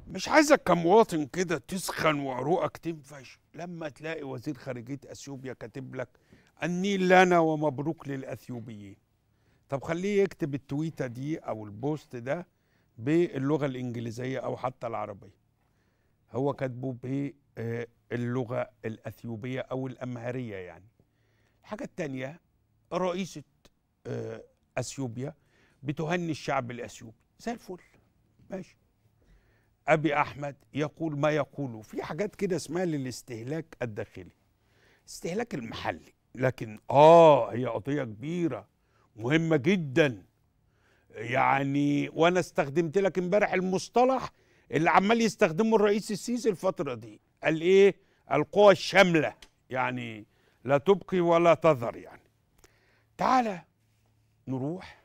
مش عايزك كمواطن كده تسخن وعروقك تنفش لما تلاقي وزير خارجيه اثيوبيا كاتب لك النيل لنا ومبروك للاثيوبيين طب خليه يكتب التويته دي او البوست ده باللغه الانجليزيه او حتى العربيه هو كاتبه باللغه الاثيوبيه او الامهريه يعني الحاجه الثانيه رئيسه آه، اثيوبيا بتهني الشعب الاثيوبي زي الفل ماشي ابي احمد يقول ما يقوله في حاجات كده اسمها للاستهلاك الداخلي استهلاك المحلي لكن اه هي قضيه كبيره مهمه جدا يعني وانا استخدمت لك امبارح المصطلح اللي عمال يستخدمه الرئيس السيسي الفتره دي قال ايه القوى الشامله يعني لا تبقي ولا تذر يعني تعالى نروح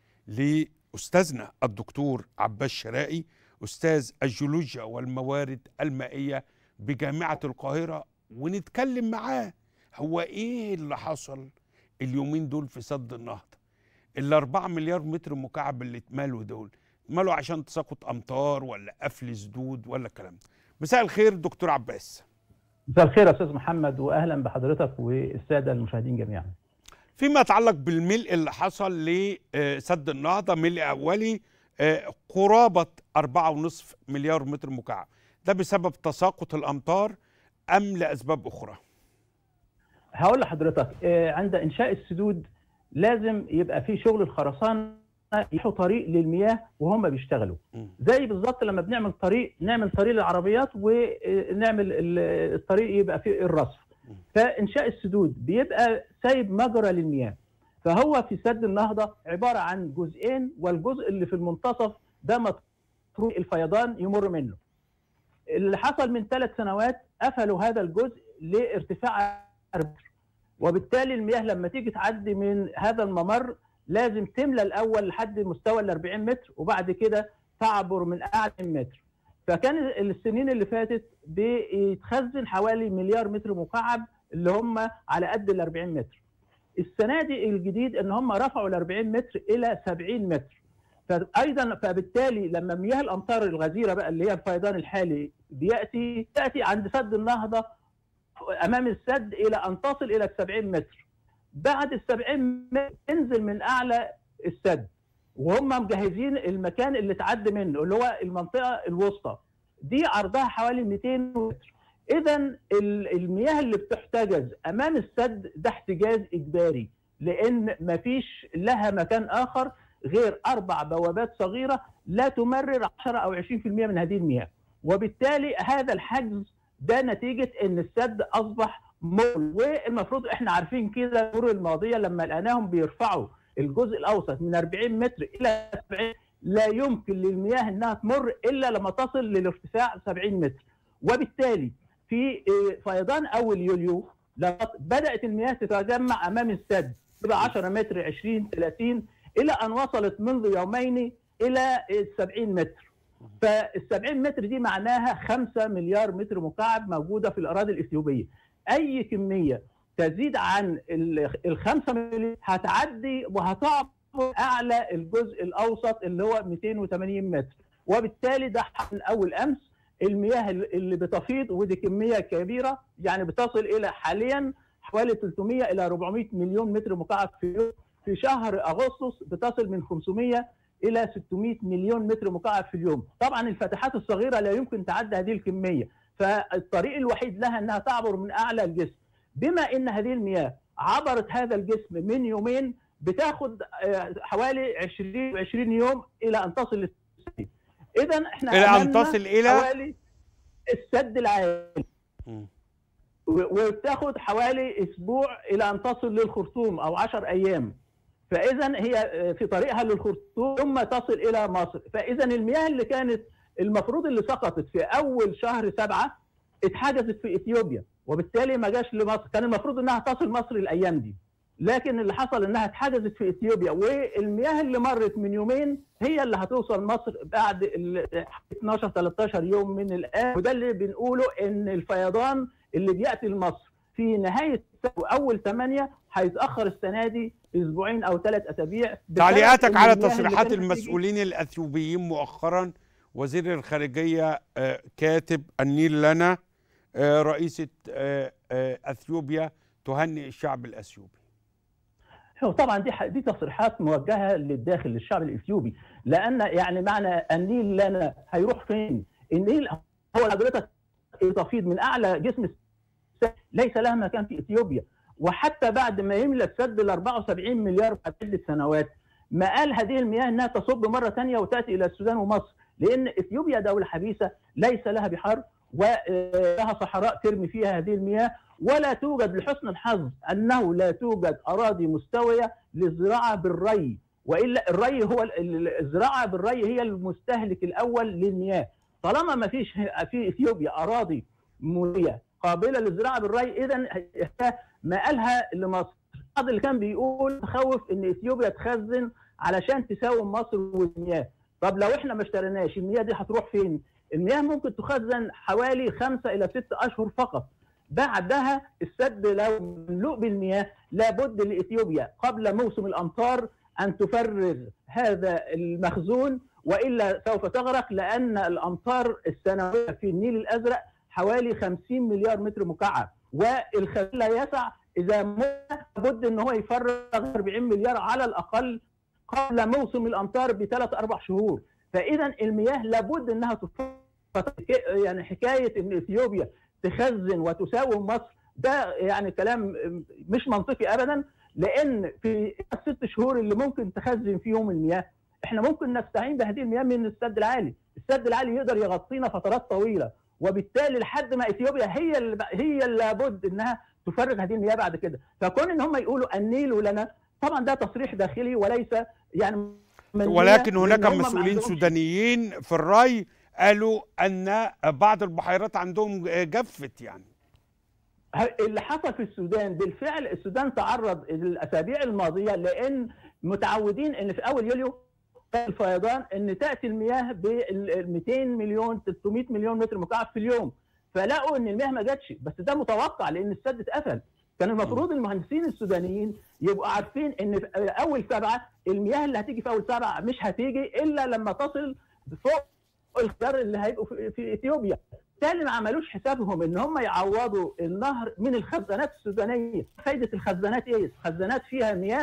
لاستاذنا الدكتور عباس شرائي استاذ الجيولوجيا والموارد المائيه بجامعه القاهره ونتكلم معاه هو ايه اللي حصل اليومين دول في سد النهضه ال 4 مليار متر مكعب اللي اتمالوا دول اتمالوا عشان تساقط امطار ولا قفل سدود ولا الكلام ده مساء الخير دكتور عباس مساء الخير يا استاذ محمد واهلا بحضرتك والساده المشاهدين جميعا فيما يتعلق بالملء اللي حصل لسد النهضه ملء اولي آه، قرابه 4.5 مليار متر مكعب ده بسبب تساقط الامطار ام لاسباب اخرى هقول لحضرتك آه، عند انشاء السدود لازم يبقى في شغل الخرسانه يحوا طريق للمياه وهم بيشتغلوا مم. زي بالظبط لما بنعمل طريق نعمل طريق للعربيات ونعمل ال- الطريق يبقى فيه الرصف فانشاء السدود بيبقى سايب مجرى للمياه فهو في سد النهضه عباره عن جزئين والجزء اللي في المنتصف ده مطروح الفيضان يمر منه اللي حصل من ثلاث سنوات قفلوا هذا الجزء لارتفاع متر وبالتالي المياه لما تيجي تعدي من هذا الممر لازم تملى الاول لحد مستوى ال 40 متر وبعد كده تعبر من اعلى متر فكان السنين اللي فاتت بيتخزن حوالي مليار متر مكعب اللي هم على قد ال 40 متر السنه دي الجديد ان هم رفعوا ال 40 متر الى 70 متر فايضا فبالتالي لما مياه الامطار الغزيره بقى اللي هي الفيضان الحالي بياتي تاتي عند سد النهضه امام السد الى ان تصل الى 70 متر بعد ال 70 متر تنزل من اعلى السد وهم مجهزين المكان اللي تعدي منه اللي هو المنطقه الوسطى دي عرضها حوالي 200 متر اذا ال- المياه اللي بتحتجز امام السد ده احتجاز اجباري لان مفيش لها مكان اخر غير اربع بوابات صغيره لا تمرر 10 او 20% من هذه المياه وبالتالي هذا الحجز ده نتيجه ان السد اصبح مول والمفروض احنا عارفين كده الشهور الماضيه لما لقيناهم بيرفعوا الجزء الاوسط من 40 متر الى 70 لا يمكن للمياه انها تمر الا لما تصل للارتفاع 70 متر وبالتالي في آه، فيضان اول يوليو لما بدات المياه تتجمع امام السد تبقى 10 متر 20 30 الى ان وصلت منذ يومين الى 70 متر فال 70 متر دي معناها 5 مليار متر مكعب موجوده في الاراضي الاثيوبيه اي كميه تزيد عن ال 5 مليار هتعدي وهتعبر اعلى الجزء الاوسط اللي هو 280 متر وبالتالي ده من اول امس المياه اللي بتفيض ودي كميه كبيره يعني بتصل الى حاليا حوالي 300 الى 400 مليون متر مكعب في اليوم في شهر اغسطس بتصل من 500 الى 600 مليون متر مكعب في اليوم طبعا الفتحات الصغيره لا يمكن تعدي هذه الكميه فالطريق الوحيد لها انها تعبر من اعلى الجسم بما ان هذه المياه عبرت هذا الجسم من يومين بتاخد آه، حوالي 20 20 يوم الى ان تصل للسد اذا احنا الى ان أمامنا تصل الى حوالي السد العالي مم. و- وبتاخد حوالي اسبوع الى ان تصل للخرطوم او 10 ايام فاذا هي في طريقها للخرطوم ثم تصل الى مصر فاذا المياه اللي كانت المفروض اللي سقطت في اول شهر سبعة اتحجزت في اثيوبيا وبالتالي ما جاش لمصر كان المفروض انها تصل مصر الايام دي لكن اللي حصل انها اتحجزت في اثيوبيا والمياه اللي مرت من يومين هي اللي هتوصل مصر بعد ال 12 13 يوم من الان وده اللي بنقوله ان الفيضان اللي بياتي لمصر في نهايه واول ثمانيه هيتاخر السنه دي اسبوعين او ثلاث اسابيع بسبب تعليقاتك إن على المياه اللي تصريحات كانت بتيجي- المسؤولين الاثيوبيين مؤخرا وزير الخارجيه آه، كاتب النيل لنا آه، رئيسه آه، آه، اثيوبيا تهنئ الشعب الاثيوبي هو طبعا دي ح- دي تصريحات موجهه للداخل للشعب الاثيوبي لان يعني معنى النيل لنا هيروح فين؟ النيل هو حضرتك تفيض من اعلى جسم السد ليس لها مكان في اثيوبيا وحتى بعد ما يملى السد ال 74 مليار بعد عده سنوات ما قال هذه المياه انها تصب مره ثانيه وتاتي الى السودان ومصر لان اثيوبيا دوله حبيسه ليس لها بحر ولها صحراء ترمي فيها هذه المياه ولا توجد لحسن الحظ انه لا توجد اراضي مستويه للزراعه بالري والا الري هو ال- ال- الزراعه بالري هي المستهلك الاول للمياه طالما ما فيش في اثيوبيا اراضي موليه قابله للزراعه بالري اذا ما قالها لمصر بعض اللي كان بيقول تخوف ان اثيوبيا تخزن علشان تساوم مصر والمياه طب لو احنا ما اشتريناش المياه دي هتروح فين المياه ممكن تخزن حوالي خمسة الى ست اشهر فقط بعدها السد لو مملوء بالمياه لابد لاثيوبيا قبل موسم الامطار ان تفرغ هذا المخزون والا سوف تغرق لان الامطار السنويه في النيل الازرق حوالي 50 مليار متر مكعب والخزين لا يسع اذا مات لابد ان هو يفرغ 40 مليار على الاقل قبل موسم الامطار بثلاث اربع شهور فاذا المياه لابد انها تفرغ يعني حكايه ان اثيوبيا تخزن وتساوم مصر ده يعني كلام مش منطقي ابدا لان في الست شهور اللي ممكن تخزن فيهم المياه احنا ممكن نستعين بهذه المياه من السد العالي، السد العالي يقدر يغطينا فترات طويله وبالتالي لحد ما اثيوبيا هي اللي هي اللي لابد انها تفرغ هذه المياه بعد كده، فكون ان هم يقولوا النيل لنا طبعا ده تصريح داخلي وليس يعني منية ولكن هناك لأن هم ما مسؤولين عندهمش- سودانيين في الري قالوا ان بعض البحيرات عندهم جفت يعني اللي حصل في السودان بالفعل السودان تعرض الاسابيع الماضيه لان متعودين ان في اول يوليو الفيضان ان تاتي المياه ب 200 مليون 300 مليون متر مكعب في اليوم فلقوا ان المياه ما جاتش بس ده متوقع لان السد اتقفل كان المفروض المهندسين السودانيين يبقوا عارفين ان في اول سبعه المياه اللي هتيجي في اول سبعه مش هتيجي الا لما تصل فوق الخيار اللي هيبقوا في, في اثيوبيا بالتالي ما عملوش حسابهم ان هم يعوضوا النهر من الخزانات السودانيه فايده الخزانات ايه الخزانات فيها مياه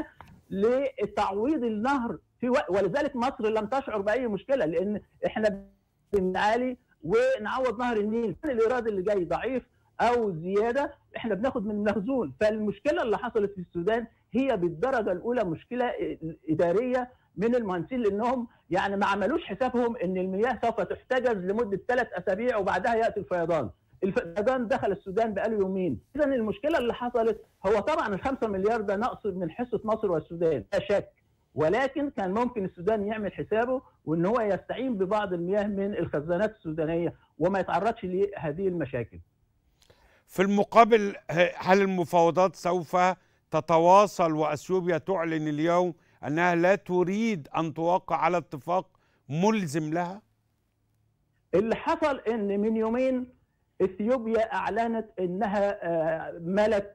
لتعويض النهر في وقت ولذلك مصر لم تشعر باي مشكله لان احنا بنعالي ونعوض نهر النيل الايراد اللي جاي ضعيف او زياده احنا بناخد من المخزون فالمشكله اللي حصلت في السودان هي بالدرجه الاولى مشكله اداريه من المهندسين لانهم يعني ما عملوش حسابهم ان المياه سوف تحتجز لمده ثلاث اسابيع وبعدها ياتي الفيضان. الفيضان دخل السودان بقاله يومين، اذا المشكله اللي حصلت هو طبعا ال 5 مليار ده نقص من حصه مصر والسودان لا شك ولكن كان ممكن السودان يعمل حسابه وان هو يستعين ببعض المياه من الخزانات السودانيه وما يتعرضش لهذه المشاكل. في المقابل هل المفاوضات سوف تتواصل واثيوبيا تعلن اليوم انها لا تريد ان توقع على اتفاق ملزم لها؟ اللي حصل ان من يومين اثيوبيا اعلنت انها ملت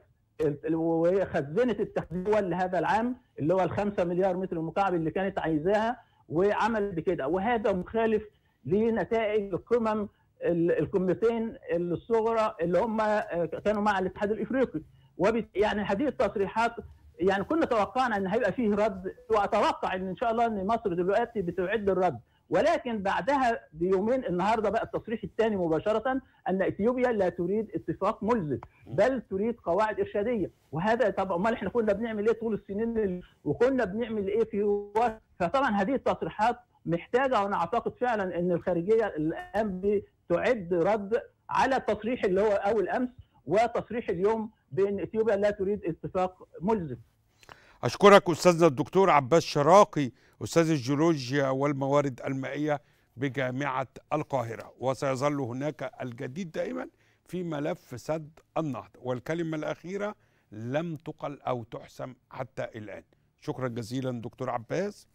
وهي خزنت التخزين لهذا العام اللي هو الخمسة مليار متر مكعب اللي كانت عايزاها وعملت بكده وهذا مخالف لنتائج القمم القمتين الصغرى اللي هم كانوا مع الاتحاد الافريقي وبت يعني هذه التصريحات يعني كنا توقعنا ان هيبقى فيه رد واتوقع ان ان شاء الله ان مصر دلوقتي بتعد الرد ولكن بعدها بيومين النهارده بقى التصريح الثاني مباشره ان اثيوبيا لا تريد اتفاق ملزم بل تريد قواعد ارشاديه وهذا طب امال احنا كنا بنعمل ايه طول السنين اللي وكنا بنعمل ايه في فطبعا هذه التصريحات محتاجه وانا اعتقد فعلا ان الخارجيه الان بتعد رد على التصريح اللي هو اول امس وتصريح اليوم بان اثيوبيا لا تريد اتفاق ملزم. اشكرك استاذنا الدكتور عباس شراقي استاذ الجيولوجيا والموارد المائيه بجامعه القاهره وسيظل هناك الجديد دائما في ملف سد النهضه والكلمه الاخيره لم تقل او تحسم حتى الان شكرا جزيلا دكتور عباس